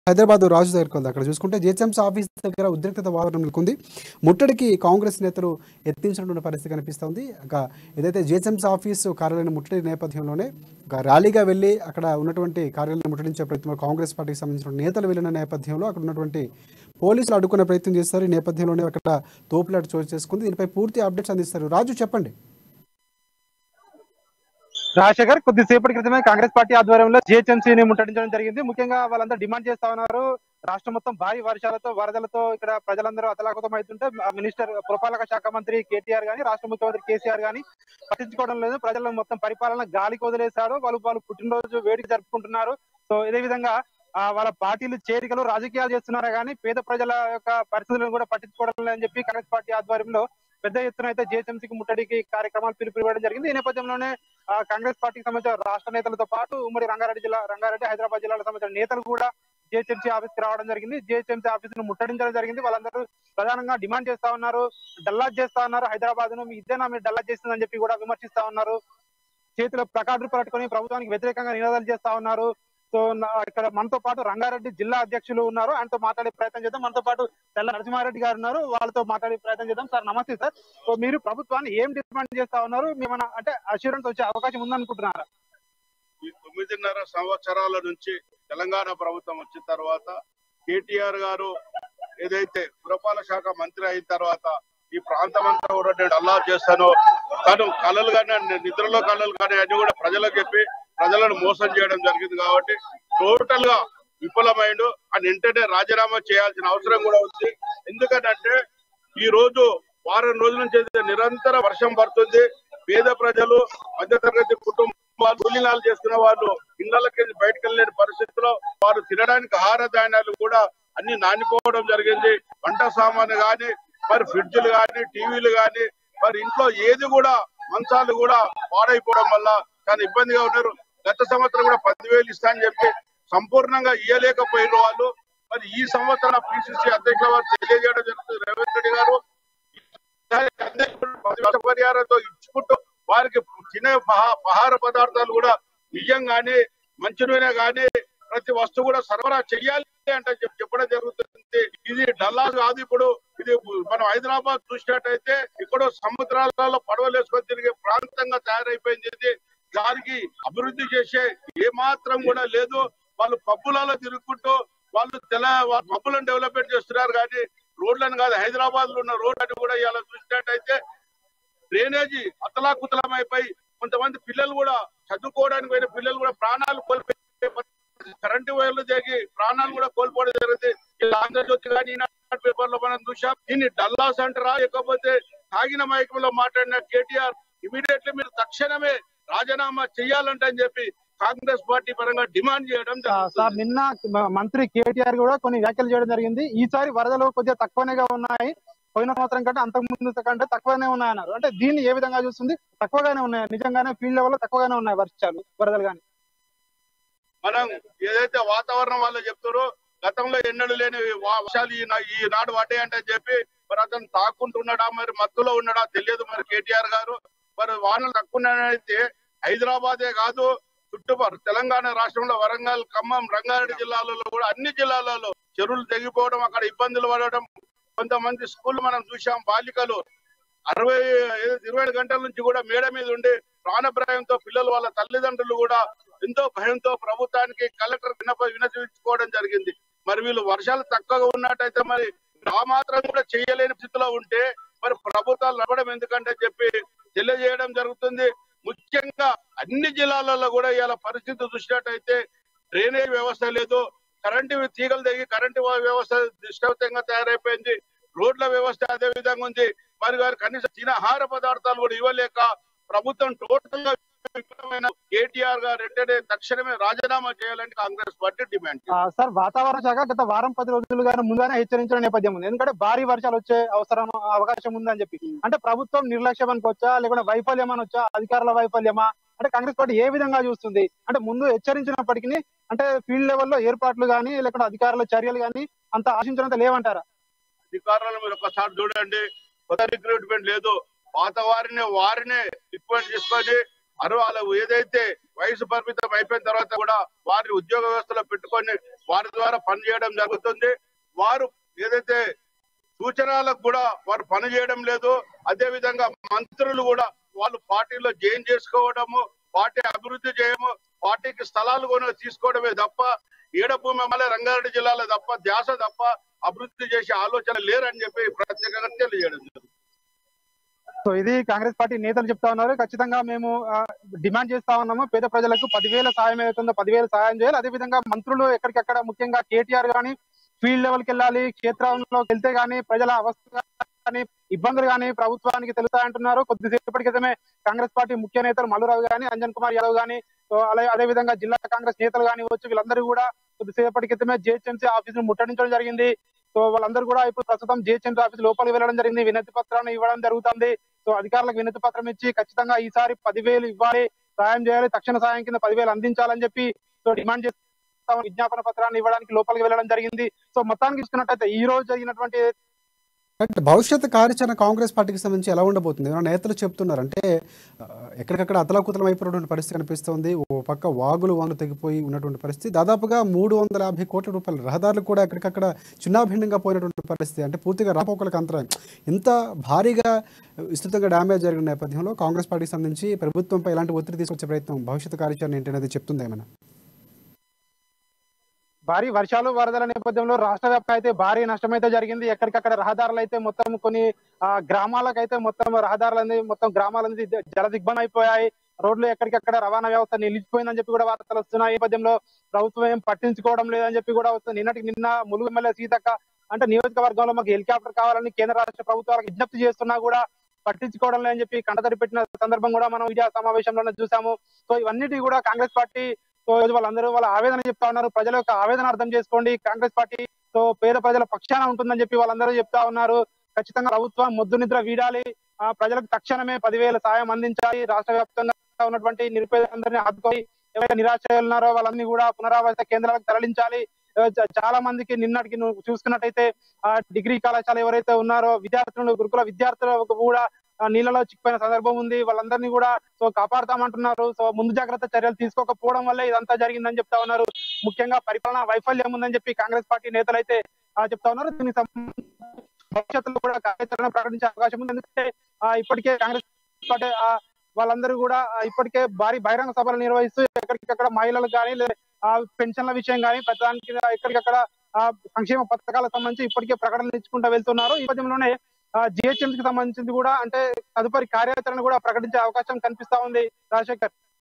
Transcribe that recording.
హైదరాబాద్ రాజు దగ్గరికి వెళ్దాం అక్కడ చూసుకుంటే జిహెచ్ఎంసీ ఆఫీస్ దగ్గర ఉద్రిక్తత వాతావరణం నెలకొంది ముట్టడికి కాంగ్రెస్ నేతలు యత్నించినటువంటి పరిస్థితి కనిపిస్తోంది ఒక ఏదైతే జిహెచ్ఎంసీ ఆఫీసు కార్యాలయం ముట్టడి నేపథ్యంలోనే ఒక ర్యాలీగా వెళ్ళి అక్కడ ఉన్నటువంటి కార్యాలయం ముట్టడించే ప్రయత్నం కాంగ్రెస్ పార్టీకి సంబంధించిన నేతలు వెళ్ళిన నేపథ్యంలో అక్కడ ఉన్నటువంటి పోలీసులు అడ్డుకునే ప్రయత్నం చేస్తారు ఈ నేపథ్యంలోనే అక్కడ తోపులాట చోటు చేసుకుంది దీనిపై పూర్తి అప్డేట్స్ అందిస్తారు రాజు చెప్పండి రాజశేఖర్ కొద్దిసేపటి క్రితమే కాంగ్రెస్ పార్టీ ఆధ్వర్యంలో జిహెచ్ఎంసీని ముట్టడించడం జరిగింది ముఖ్యంగా వాళ్ళంతా డిమాండ్ చేస్తా ఉన్నారు రాష్ట్రం మొత్తం భారీ వర్షాలతో వరదలతో ఇక్కడ ప్రజలందరూ అతలాకుతం అవుతుంటే ఆ మినిస్టర్ పురపాలక శాఖ మంత్రి కేటీఆర్ గాని రాష్ట్ర ముఖ్యమంత్రి కేసీఆర్ గాని పట్టించుకోవడం లేదు ప్రజలను మొత్తం పరిపాలన గాలికి వదిలేశారు వాళ్ళు వాళ్ళు పుట్టినరోజు వేడుక జరుపుకుంటున్నారు సో ఇదే విధంగా ఆ వాళ్ళ పార్టీలు చేరికలు రాజకీయాలు చేస్తున్నారా కానీ పేద ప్రజల యొక్క పరిస్థితులను కూడా పట్టించుకోవడం లేదని చెప్పి కాంగ్రెస్ పార్టీ ఆధ్వర్యంలో పెద్ద ఎత్తున అయితే జేహెచ్ఎంసీకి ముట్టడికి కార్యక్రమాలు పిలుపు ఇవ్వడం జరిగింది ఈ నేపథ్యంలోనే ఆ, కాంగ్రెస్ పార్టీకి సంబంధించిన రాష్ట్ర నేతలతో పాటు ఉమ్మడి రంగారెడ్డి జిల్లా రంగారెడ్డి హైదరాబాద్ జిల్లాలకు సంబంధించిన నేతలు కూడా జిహెచ్ఎంసీ ఆఫీస్ కి రావడం జరిగింది జిహెచ్ఎంసీ ఆఫీస్ ను ముట్టడించడం జరిగింది వాళ్ళందరూ ప్రధానంగా డిమాండ్ చేస్తా ఉన్నారు డల్లాజ్ చేస్తా ఉన్నారు హైదరాబాద్ ను మీ ఇదేనా మీరు డల్లాజ్ చేస్తుందని చెప్పి కూడా విమర్శిస్తా ఉన్నారు చేతిలో ప్లకార్డులు పట్టుకొని ప్రభుత్వానికి వ్యతిరేకంగా నినాదాలు చేస్తా ఉన్నారు సో నా- ఇక్కడ మనతో పాటు రంగారెడ్డి జిల్లా అధ్యక్షులు ఉన్నారు ఆయనతో మాట్లాడే ప్రయత్నం చేద్దాం మనతో పాటు తెల్ల నరసింహారెడ్డి గారు ఉన్నారు వాళ్ళతో మాట్లాడే ప్రయత్నం చేద్దాం సార్ నమస్తే సార్ సో మీరు ప్రభుత్వాన్ని ఏం డిమాండ్ చేస్తా ఉన్నారు మేమన్నా అంటే అష్యూరెన్స్ వచ్చే అవకాశం ఉందనుకుంటున్నారా ఈ తొమ్మిదిన్నర సంవత్సరాల నుంచి తెలంగాణ ప్రభుత్వం వచ్చిన తర్వాత కేటీఆర్ గారు ఏదైతే పురపాలక శాఖ మంత్రి అయిన తర్వాత ఈ ప్రాంతం అంతా కూడా నేను అల్లా చేస్తాను తను కళలు కానీ నిద్రలో కళలు కానీ అన్ని కూడా ప్రజలకు చెప్పి ప్రజలను మోసం చేయడం జరిగింది కాబట్టి టోటల్ గా విఫలమైండు అని వెంటనే రాజీనామా చేయాల్సిన అవసరం కూడా ఉంది ఎందుకంటే ఈ రోజు వారం రోజుల నుంచి అయితే నిరంతర వర్షం పడుతుంది పేద ప్రజలు మధ్యతరగతి కుటుంబాలు కూలీనాలు చేస్తున్న వాళ్ళు ఇళ్లకి బయటకు వెళ్ళలేని పరిస్థితిలో వారు తినడానికి ఆహార ధాన్యాలు కూడా అన్ని నానిపోవడం జరిగింది వంట సామాను గాని మరి ఫ్రిడ్జ్లు గాని టీవీలు గాని మరి ఇంట్లో ఏది కూడా మంచాలు కూడా పాడైపోవడం వల్ల చాలా ఇబ్బందిగా ఉన్నారు గత సంవత్సరం కూడా పదివేలు ఇస్తా అని చెప్పి సంపూర్ణంగా ఇయ్యలేకపోయిన వాళ్ళు మరి ఈ సంవత్సరం పిసిసి అధ్యక్షుల వారు తెలియజేయడం జరుగుతుంది రేవంత్ రెడ్డి గారు పరిహారంతో ఇచ్చుకుంటూ వారికి తినే పహా- ఆహార పదార్థాలు కూడా బియ్యం గాని మంచి నూనె గాని ప్రతి వస్తువు కూడా సరఫరా చెయ్యాలి అంటే చెప్ప- చెప్పడం జరుగుతుంది ఇది డల్లాస్ కాదు ఇప్పుడు ఇది మనం హైదరాబాద్ చూసినట్టయితే ఇక్కడ సముద్రాలలో పడవలు వేసుకొని తిరిగే ప్రాంతంగా తయారైపోయింది ఇది దానికి అభివృద్ధి చేసే ఏ మాత్రం కూడా లేదు వాళ్ళు పబ్బులలో తిరుగుకుంటూ వాళ్ళు తెల వాళ్ళ పబ్బులను డెవలప్మెంట్ చేస్తున్నారు కానీ రోడ్లను కాదు హైదరాబాద్ లో ఉన్న రోడ్లను కూడా ఇలా చూసినట్టయితే డ్రైనేజీ అతలాకుతలం అయిపోయి కొంతమంది పిల్లలు కూడా చదువుకోవడానికి పోయిన పిల్లలు కూడా ప్రాణాలు కోల్పోయే పరిస్థితి. కరెంటు వైర్లు తెగి ప్రాణాలు కూడా కోల్పోవడం జరిగింది ఇలా ఆంధ్రజ్యోతి కానీ ఈనాడు పేపర్ లో మనం చూసాం దీన్ని డల్లాస్ అంటారా లేకపోతే తాగిన మైకంలో మాట్లాడిన కేటీఆర్ ఇమీడియట్లీ మీరు తక్షణమే రాజీనామా చేయాలంట అని చెప్పి కాంగ్రెస్ పార్టీ పరంగా డిమాండ్ చేయడం ఆ, సార్ జరుగుతుంది. నిన్న మ- మంత్రి కేటీఆర్ కూడా కొన్ని వ్యాఖ్యలు చేయడం జరిగింది ఈసారి వరదలు కొద్దిగా తక్కువనేగా ఉన్నాయి పోయిన సంవత్సరం కంటే అంతకు ముందు కంటే తక్కువనే ఉన్నాయన్నారు అంటే దీన్ని ఏ విధంగా చూస్తుంది తక్కువగానే ఉన్నాయి నిజంగానే ఫీల్డ్ లెవెల్ లో తక్కువగానే ఉన్నాయి వర్షాలు వరదలు కానీ మనం ఏదైతే వాతావరణం వాళ్ళు చెప్తారో గతంలో ఎన్నడూ లేని వా- వర్షాలు ఈ నా- ఈ నాడు పడ్డాయంటే చెప్పి మరి అతను తాకుంటున్నాడా మరి మత్తులో ఉన్నాడా తెలియదు మరి కేటీఆర్ గారు మరి వానలు తక్కువ అయితే హైదరాబాదే కాదు చుట్టుపక్కల తెలంగాణ రాష్ట్రంలో వరంగల్ ఖమ్మం రంగారెడ్డి జిల్లాలలో కూడా అన్ని జిల్లాలలో చెరువులు తెగిపోవడం అక్కడ ఇబ్బందులు పడడం కొంతమంది స్కూల్ మనం చూసాం బాలికలు అరవై ఇరవై ఏడు గంటల నుంచి కూడా మేడ మీద ఉండి ప్రాణభయంతో పిల్లలు వాళ్ళ తల్లిదండ్రులు కూడా ఎంతో భయంతో ప్రభుత్వానికి కలెక్టర్ వినప వినతించుకోవడం జరిగింది మరి వీళ్ళు వర్షాలు తక్కువగా ఉన్నట్టయితే మరి ఆ మాత్రం కూడా చేయలేని స్థితిలో ఉంటే మరి ప్రభుత్వాలు నడవడం ఎందుకంటే చెప్పి తెలియజేయడం జరుగుతుంది ముఖ్యంగా అన్ని జిల్లాలలో కూడా ఇలా పరిస్థితి చూసినట్టయితే డ్రైనేజ్ వ్యవస్థ లేదు కరెంటు తీగలు తెగి కరెంటు వ్యవస్థ నిష్టవంతంగా తయారైపోయింది రోడ్ల వ్యవస్థ అదే విధంగా ఉంది మరి వారు కనీసం తిన ఆహార పదార్థాలు కూడా ఇవ్వలేక ప్రభుత్వం టోటల్ గా విఫలమైన కేటీఆర్ గారు వెంటనే తక్షణమే రాజీనామా చేయాలని కాంగ్రెస్ పార్టీ డిమాండ్ ఆ, సార్ వాతావరణ శాఖ గత వారం పది రోజులుగానే ముందుగానే హెచ్చరించిన నేపథ్యం ఉంది ఎందుకంటే భారీ వర్షాలు వచ్చే అవసరం అవకాశం ఉందని చెప్పి అంటే ప్రభుత్వం నిర్లక్ష్యం అనుకోవచ్చా లేకుంటే వైఫల్యం అనొచ్చా అధికారుల వైఫల్యమా అంటే కాంగ్రెస్ పార్టీ ఏ విధంగా చూస్తుంది అంటే ముందు హెచ్చరించినప్పటికీ అంటే ఫీల్డ్ లెవెల్లో ఏర్పాట్లు కానీ లేకుంటే అధికారుల చర్యలు కానీ అంత ఆశించినంత లేవంటారా అధికారులను మీరు ఒకసారి చూడండి కొత్త రిక్రూట్మెంట్ లేదు పాత వారిని వారినే రిక్రూట్మెంట్ చేసుకొని అరు వాళ్ళు ఏదైతే వయసు పరిమితం అయిపోయిన తర్వాత కూడా వారిని ఉద్యోగ వ్యవస్థలో పెట్టుకొని వారి ద్వారా పనిచేయడం జరుగుతుంది వారు ఏదైతే సూచనలకు కూడా వారు పని చేయడం లేదు అదే విధంగా మంత్రులు కూడా వాళ్ళు పార్టీలో జాయిన్ చేసుకోవడము పార్టీ అభివృద్ధి చేయము పార్టీకి స్థలాలు కొని తీసుకోవడమే తప్ప ఈడభూమి మళ్ళీ రంగారెడ్డి జిల్లాలో తప్ప ధ్యాస తప్ప అభివృద్ధి చేసే ఆలోచన లేరని చెప్పి ప్రత్యేకంగా తెలియజేయడం జరుగుతుంది సో ఇది కాంగ్రెస్ పార్టీ నేతలు చెప్తా ఉన్నారు ఖచ్చితంగా మేము ఆ, డిమాండ్ చేస్తా ఉన్నాము పేద ప్రజలకు పదివేల సాయం ఏదైతుందో పదివేల సాయం చేయాలి అదే విధంగా మంత్రులు ఎక్కడికక్కడ ముఖ్యంగా కేటీఆర్ గానీ ఫీల్డ్ లెవెల్కి వెళ్ళాలి క్షేత్రంలోకి వెళ్తే గానీ ప్రజల అవస్థ కానీ ఇబ్బందులు కానీ ప్రభుత్వానికి తెలుస్తాయంటున్నారు కొద్దిసేపటి క్రితమే కాంగ్రెస్ పార్టీ ముఖ్య నేతలు మల్లురావు గాని అంజన్ కుమార్ యాదవ్ గాని సో అలా అదే విధంగా జిల్లా కాంగ్రెస్ నేతలు గాని వచ్చి వీళ్ళందరూ కూడా కొద్దిసేపటి క్రితమే జిహెచ్ఎంసీ ఆఫీస్ ను ముట్టడించడం జరిగింది సో వాళ్ళందరూ కూడా ఇప్పుడు ప్రస్తుతం జిహెచ్ఎంసీ ఆఫీస్ లోపలికి వెళ్ళడం జరిగింది వినతి పత్రాన్ని ఇవ్వడం జరుగుతుంది సో అధికారులకు వినతి పత్రం ఇచ్చి ఖచ్చితంగా ఈసారి పదివేలు ఇవ్వాలి సాయం చేయాలి తక్షణ సాయం కింద పదివేలు అందించాలని చెప్పి సో డిమాండ్ చేస్తాం విజ్ఞాపన పత్రాన్ని ఇవ్వడానికి లోపలికి వెళ్ళడం జరిగింది సో మొత్తానికి చూసుకున్నట్టయితే ఈ రోజు జరిగినటువంటి అంటే భవిష్యత్ కార్యాచరణ కాంగ్రెస్ పార్టీకి సంబంధించి ఎలా ఉండబోతుంది ఏమైనా నేతలు చెప్తున్నారు అంటే ఆ, ఎక్కడికక్కడ అతలాకుతలం అయిపోయినటువంటి పరిస్థితి కనిపిస్తోంది ఓ పక్క వాగులు వాగులు తెగిపోయి ఉన్నటువంటి పరిస్థితి దాదాపుగా మూడు వందల యాభై కోట్ల రూపాయల రహదారులు కూడా ఎక్కడికక్కడ చిన్నాభిన్నంగా పోయినటువంటి పరిస్థితి అంటే పూర్తిగా రాపోకలకు అంతరాయం ఇంత భారీగా విస్తృతంగా డ్యామేజ్ జరిగిన నేపథ్యంలో కాంగ్రెస్ పార్టీకి సంబంధించి ప్రభుత్వంపై ఎలాంటి ఒత్తిడి తీసుకొచ్చే ప్రయత్నం భవిష్యత్ కార్యాచరణ ఏంటి అనేది చెప్తుంది ఏమైనా భారీ వర్షాలు వరదల నేపథ్యంలో రాష్ట్ర వ్యాప్తంగా అయితే భారీ నష్టం అయితే జరిగింది ఎక్కడికక్కడ రహదారులు అయితే మొత్తం కొన్ని ఆ, గ్రామాలకైతే మొత్తం రహదారులు అనేది మొత్తం గ్రామాలనేది జల దిగ్బంధం అయిపోయాయి రోడ్లు ఎక్కడికక్కడ రవాణా వ్యవస్థ నిలిచిపోయిందని చెప్పి కూడా వార్తలు వస్తున్నాయి ఈ నేపథ్యంలో ప్రభుత్వం ఏం పట్టించుకోవడం లేదని చెప్పి కూడా వస్తుంది నిన్నటికి నిన్న ములుగు ఎమ్మెల్యే సీతక్క అంటే నియోజకవర్గంలో మాకు హెలికాప్టర్ కావాలని కేంద్ర రాష్ట్ర ప్రభుత్వాలకు విజ్ఞప్తి చేస్తున్నా కూడా పట్టించుకోవడం లేదని చెప్పి కంటతడి పెట్టిన సందర్భం కూడా మనం విజయ సమావేశంలోనే చూసాము సో ఇవన్నిటి కూడా కాంగ్రెస్ పార్టీ సో ఈరోజు వాళ్ళందరూ వాళ్ళ ఆవేదన చెప్తా ఉన్నారు ప్రజల యొక్క ఆవేదన అర్థం చేసుకోండి కాంగ్రెస్ పార్టీ సో పేద ప్రజల పక్షాన ఉంటుందని చెప్పి వాళ్ళందరూ చెప్తా ఉన్నారు ఖచ్చితంగా ప్రభుత్వం మొద్దు నిద్ర వీడాలి ఆ ప్రజలకు తక్షణమే పదివేల సాయం అందించాలి రాష్ట్ర వ్యాప్తంగా ఉన్నటువంటి నిరుపేదలందరినీ ఆదుకొని ఎవరైతే నిరాశ ఉన్నారో వాళ్ళని కూడా పునరావాస కేంద్రాలకు తరలించాలి ఆ, చ- చాలా మందికి నిన్నటికి నువ్వు చూసుకున్నట్టయితే ఆ డిగ్రీ కళాశాల ఎవరైతే ఉన్నారో విద్యార్థులు గురుకుల విద్యార్థులకు కూడా ఆ, నీళ్ళలో చిక్కిపోయిన సందర్భం ఉంది వాళ్ళందరినీ కూడా సో కాపాడతామంటున్నారు సో ముందు జాగ్రత్త చర్యలు తీసుకోకపోవడం వల్లే ఇదంతా జరిగిందని చెప్తా ఉన్నారు ముఖ్యంగా పరిపాలన వైఫల్యం ఉందని చెప్పి కాంగ్రెస్ పార్టీ నేతలు అయితే ఆ, చెప్తా ఉన్నారు దీనికి సంబంధించి భవిష్యత్తులో కూడా కార్యాచరణ ప్రకటించే అవకాశం ఉంది ఎందుకంటే ఆ, ఇప్పటికే కాంగ్రెస్ పార్టీ ఆ, వాళ్ళందరూ కూడా ఆ, ఇప్పటికే భారీ బహిరంగ సభలు నిర్వహిస్తూ ఎక్కడికక్కడ మహిళలకు కానీ ఆ పెన్షన్ల విషయం కానీ ప్రతిదానికి ఎక్కడికక్కడ ఆ సంక్షేమ పథకాలకు సంబంధించి ఇప్పటికే ప్రకటనలు ఇచ్చుకుంటూ వెళ్తున్నారు ఈ నేపథ్యంలోనే జిహెచ్ఎంసీ కి సంబంధించింది కూడా అంటే తదుపరి కార్యాచరణ కూడా ప్రకటించే అవకాశం కనిపిస్తా ఉంది రాజశేఖర్